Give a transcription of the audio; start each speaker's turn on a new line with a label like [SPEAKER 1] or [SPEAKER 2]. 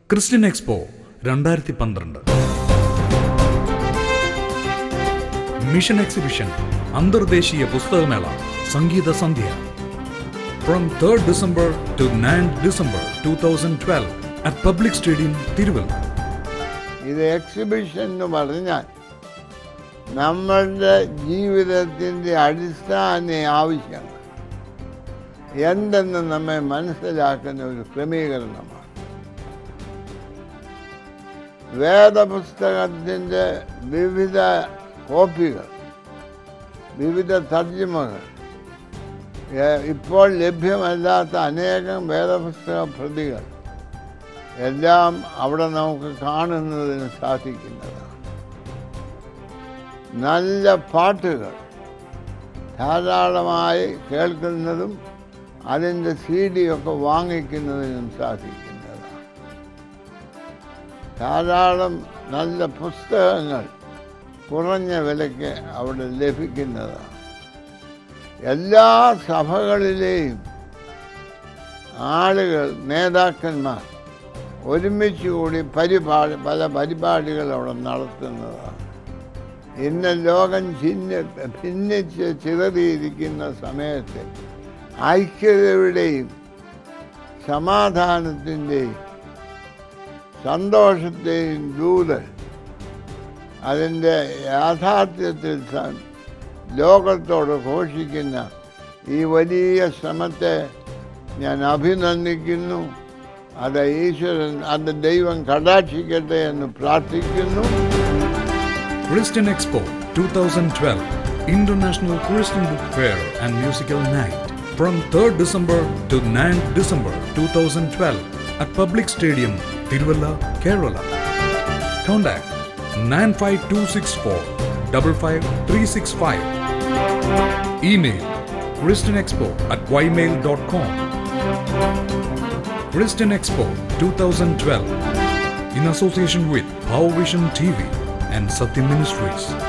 [SPEAKER 1] Christian expo രണ്ടായിരത്തി പന്ത്രണ്ട് mission exhibition അന്തർദേശീയ പുസ്തകമേള സംഗീത സന്ധ്യ from third December to ninth December two thousand twelve at public stadium Thiruvalla
[SPEAKER 2] ഇത് എക്സിബിഷൻ എന്ന് പറഞ്ഞാൽ നമ്മളുടെ ജീവിതത്തിൻ്റെ അടിസ്ഥാന ആവശ്യങ്ങൾ എന്തെന്ന് നമ്മെ മനസ്സിലാക്കുന്ന ഒരു ക്രമീകരണമാണ് വേദപുസ്തകത്തിൻ്റെ വിവിധ കോപ്പികൾ വിവിധ തർജ്ജിമകൾ ഏ- ഇപ്പോൾ ലഭ്യമല്ലാത്ത അനേകം വേദപുസ്തക പ്രതികൾ എല്ലാം അവിടെ നമുക്ക് കാണുന്നതിന് സാധിക്കുന്നതാണ് നല്ല പാട്ടുകൾ ധാരാളമായി കേൾക്കുന്നതും അതിൻ്റെ സി ഡി ഒക്കെ വാങ്ങിക്കുന്നതിനും സാധിക്കുന്നതാണ് ധാരാളം നല്ല പുസ്തകങ്ങൾ കുറഞ്ഞ വിലയ്ക്ക് അവിടെ ലഭിക്കുന്നതാണ് എല്ലാ സഭകളിലെയും ആളുകൾ നേതാക്കന്മാർ ഒരുമിച്ച് കൂടി പരിപാടി പല പരിപാടികൾ അവിടെ നടത്തുന്നതാണ് ഇന്ന് ലോകം ചിഹ്ന ഭിന്നിച്ച് ചിതറിയിരിക്കുന്ന സമയത്ത് ഐക്യതയുടെയും സമാധാനത്തിൻ്റെയും സന്തോഷത്തെയും ദൂത് അതിൻ്റെ യാഥാർത്ഥ്യത്തിൽ സ- ലോകത്തോട് ഘോഷിക്കുന്ന ഈ വലിയ ശ്രമത്തെ ഞാൻ അഭിനന്ദിക്കുന്നു അത് ഈശ്വരൻ അത് ദൈവം കടാക്ഷിക്കട്ടെ എന്ന് പ്രാർത്ഥിക്കുന്നു
[SPEAKER 1] Christian Expo 2012 International Christian Book Fair and Musical Night from 3rd December to 9th December 2012 at Public Stadium, Tiruvalla, Kerala. Contact 95264 55365. Email christianexpo at ymail.com. Christian Expo 2012 in association with Power Vision TV and Satya Ministries.